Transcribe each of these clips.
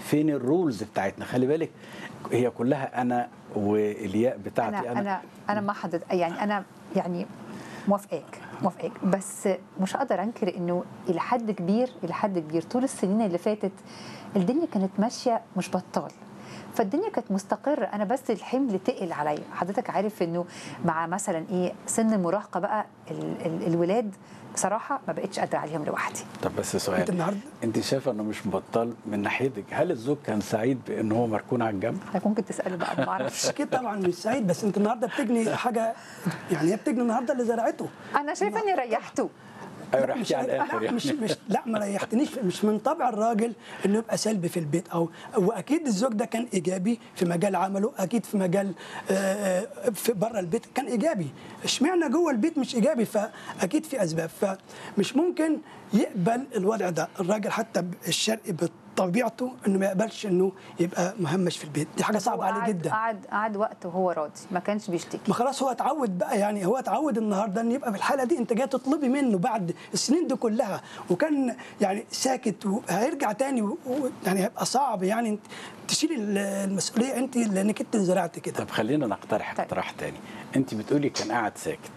فين الرولز بتاعتنا خلي بالك هي كلها انا والياء بتاعتي انا انا انا ما حدد يعني انا يعني موافقاك موافقاك بس مش هقدر انكر انه الى حد كبير الى حد كبير طول السنين اللي فاتت الدنيا كانت ماشيه مش بطال فالدنيا كانت مستقرة أنا بس الحمل تقل عليا حضرتك عارف إنه مع مثلا إيه سن المراهقة بقى ال ال الولاد بصراحة ما بقتش قادرة عليهم لوحدي طب بس سؤال انت النهارده انت شايفه انه مش مبطل من ناحيتك هل الزوج كان سعيد بان هو مركون على الجنب ممكن تسأله بقى ما أعرفش اكيد طبعا مش سعيد بس انت النهارده بتجني حاجه يعني هي بتجني النهارده اللي زرعته أنا شايفة إني ريحته ايوه لا رحتي على الاخر لا مش يعني مش لا ما ريحتنيش مش من طبع الراجل انه يبقى سلبي في البيت او واكيد الزوج ده كان ايجابي في مجال عمله اكيد في مجال آه، آه، في بره البيت كان ايجابي اشمعنى جوه البيت مش ايجابي فاكيد في اسباب فمش ممكن يقبل الوضع ده الراجل حتى الشرقي بطبيعته انه ما يقبلش انه يبقى مهمش في البيت دي حاجه صعبه هو عليه قعد- جدا قعد قعد وقت وهو راضي ما كانش بيشتكي ما خلاص هو اتعود بقى يعني هو اتعود النهارده ان يبقى في الحاله دي انت جاي تطلبي منه بعد السنين دي كلها وكان يعني ساكت وهيرجع تاني و- و- يعني هيبقى صعب يعني انت تشيلي ال- المسؤوليه انت لانك انت اللي زرعت كده طب خلينا نقترح طيب. اقتراح تاني انت بتقولي كان قاعد ساكت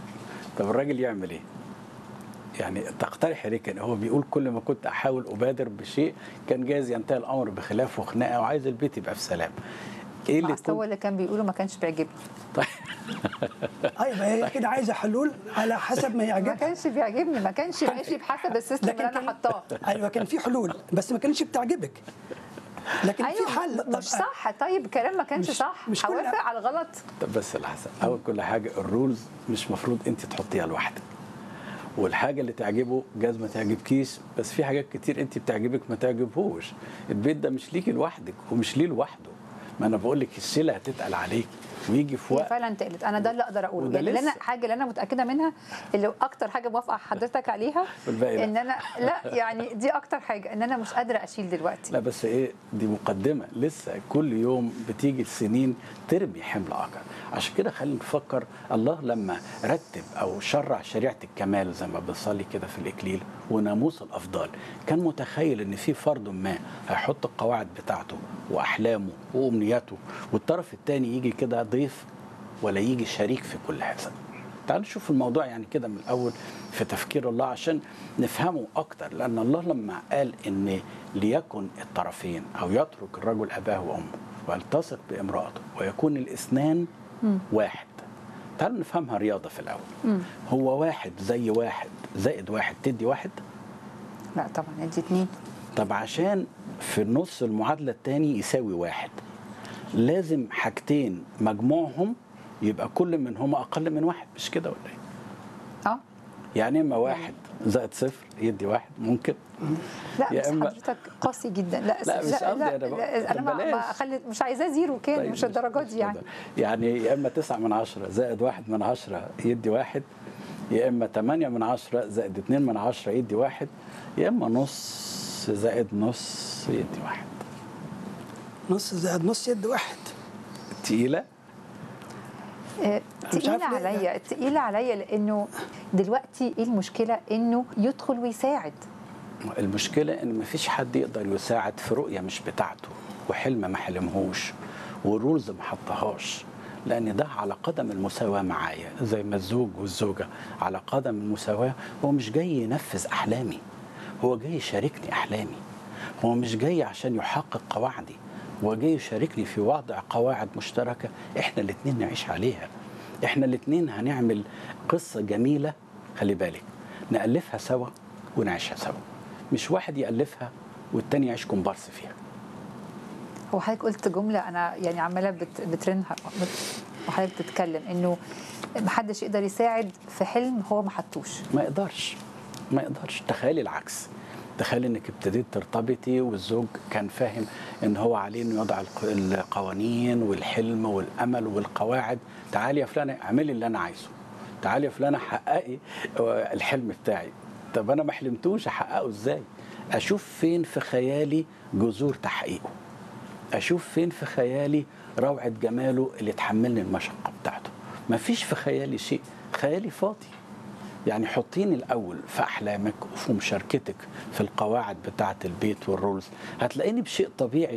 طب الراجل يعمل ايه يعني تقترح ليه كان هو بيقول كل ما كنت احاول ابادر بشيء كان جايز ينتهي الامر بخلاف وخناقه وعايز البيت يبقى في سلام ايه مع اللي أصل هو كنت اللي كان بيقوله ما كانش بيعجبني طيب ايوه هي كده عايزه حلول على حسب ما ما يعجبها كانش بيعجبني ما كانش ماشي بحسب السيستم اللي انا كان حطاه ايوه كان في حلول بس ما كانتش بتعجبك لكن في حل ايوه مش صح طيب الكلام ما كانش مش- صح مش كل- هوافق على الغلط طب بس لحظه اول كل حاجه الرولز مش مفروض انت تحطيها لوحدك والحاجه اللي تعجبه جاز ما تعجبكيش بس في حاجات كتير انت بتعجبك ما تعجبهوش البيت ده مش ليكي لوحدك ومش ليه لوحده ما انا بقول لك الشيله هتتقل عليكي ويجي في هي وقت فعلا تقلت انا ده اللي اقدر اقوله وده يعني اللي انا لسه. حاجه اللي انا متاكده منها اللي اكتر حاجه موافقه حضرتك عليها والباقي لا. ان انا لا يعني دي اكتر حاجه ان انا مش قادره اشيل دلوقتي لا بس ايه دي مقدمه لسه كل يوم بتيجي السنين ترمي حمل اخر عشان كده خلينا نفكر الله لما رتب او شرع شريعه الكمال زي ما بنصلي كده في الاكليل وناموس الافضال كان متخيل ان في فرد ما هيحط القواعد بتاعته واحلامه وامنياته والطرف الثاني يجي كده ضيف ولا يجي شريك في كل هذا تعالوا نشوف الموضوع يعني كده من الاول في تفكير الله عشان نفهمه اكتر لان الله لما قال ان ليكن الطرفين او يترك الرجل اباه وامه ويلتصق بامراته ويكون الاثنان واحد تعالوا نفهمها رياضه في الاول هو واحد زي واحد زائد واحد تدي واحد لا طبعا ادي اتنين طب عشان في النص المعادله الثاني يساوي واحد لازم حاجتين مجموعهم يبقى كل منهما اقل من واحد مش كده ولا ايه؟ اه يعني اما واحد زائد صفر يدي واحد ممكن لا يا بس إما- حضرتك قاسي جدا لا لا، مش قصدي، لا, أنا بقول- لا انا طب ما ما بلاش. اخلي مش عايزاه زيرو كان طيب مش الدرجات دي يعني كده. يعني يا اما تسعة من عشرة زائد واحد من عشرة يدي واحد يا اما تمانية من عشرة زائد اتنين من عشرة يدي واحد يا اما نص زائد نص يدي واحد نص زائد نص يد واحد تقيلة آه، مش تقيلة عارف ليه. عليا تقيلة عليا لأنه دلوقتي إيه المشكلة إنه يدخل ويساعد المشكلة إن مفيش حد يقدر يساعد في رؤية مش بتاعته وحلم ما حلمهوش ورولز ما حطهاش لأن ده على قدم المساواة معايا زي ما الزوج والزوجة على قدم المساواة هو مش جاي ينفذ أحلامي هو جاي يشاركني أحلامي هو مش جاي عشان يحقق قواعدي هو جاي يشاركني في وضع قواعد مشتركة إحنا الاتنين نعيش عليها إحنا الاتنين هنعمل قصة جميلة خلي بالك نألفها سوا ونعيشها سوا مش واحد يألفها والتاني يعيش كومبارس فيها هو حضرتك قلت جملة أنا يعني عمالة بت بترنها بت- وحضرتك بتتكلم إنه محدش يقدر يساعد في حلم هو ما حطوش ما يقدرش ما يقدرش تخيلي العكس تخيلي انك ابتديت ترتبطي والزوج كان فاهم ان هو عليه انه يضع الق- القوانين والحلم والامل والقواعد تعالي يا فلانه اعملي اللي انا عايزه تعالي يا فلانه حققي آه، الحلم بتاعي طب انا ما حلمتوش احققه ازاي اشوف فين في خيالي جذور تحقيقه اشوف فين في خيالي روعه جماله اللي تحملني المشقه بتاعته مفيش في خيالي شيء خيالي فاضي يعني حطيني الاول في احلامك وفي مشاركتك في القواعد بتاعه البيت والرولز هتلاقيني بشيء طبيعي